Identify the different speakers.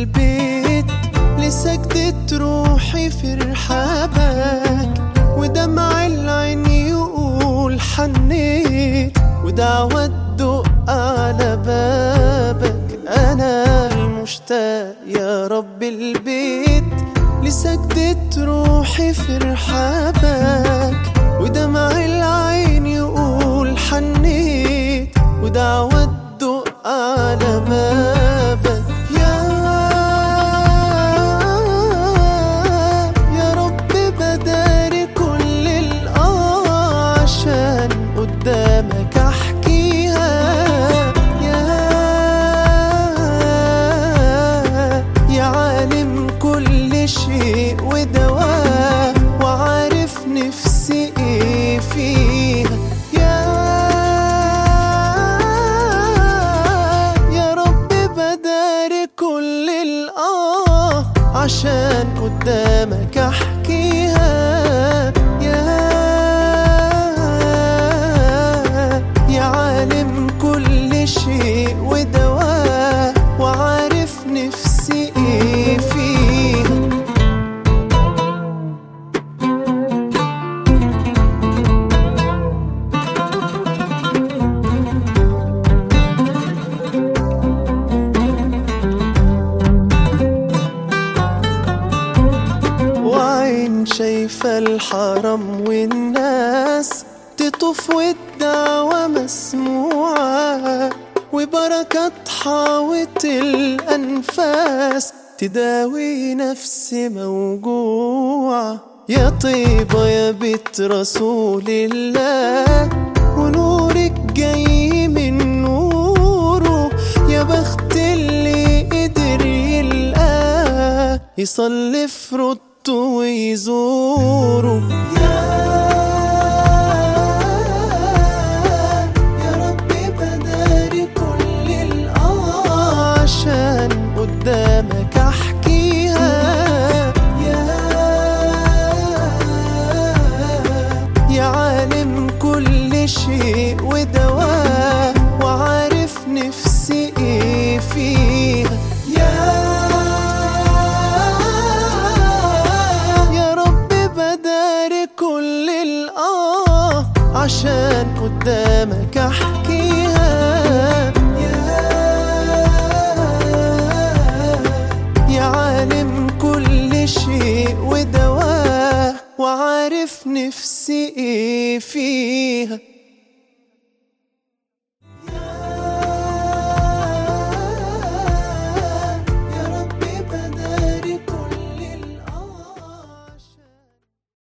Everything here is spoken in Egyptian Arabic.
Speaker 1: البيت لسجدة روحي في رحابك ودمع العين يقول حنيت ودعوة تدق على بابك أنا المشتاق يا رب البيت لسجدة روحي في رحابك ودمع العين يقول حنيت ودعوة تدق على بابك يا يا رب بداري كل الآه عشان قدامك أحكيها يا يا عالم كل شيء ودواه وعارف نفسي ايه فيها يا يا رب بداري كل الآه عشان قدامك أحكيها يا يا عالم كل شيء ودواه وعارف نفسي ايه فيها وعين شايفة الحرم والناس تطوف والدعوة مسموعة وبركة حاوط الأنفاس تداوي نفسي موجوعة يا طيبة يا بيت رسول الله ونورك جاي من نوره يا بخت اللي قدر يلقاه يصلي في رده ويزوره يا يا ربي بداري كل الآه عشان قدامك أحكيها يا يا عالم كل شيء ودواه وعارف نفسي ايه فيها يا يا رب بداري كل الآه عشان قدامك أحكيها يا يا عالم كل شيء ودواه وعارف نفسي ايه فيها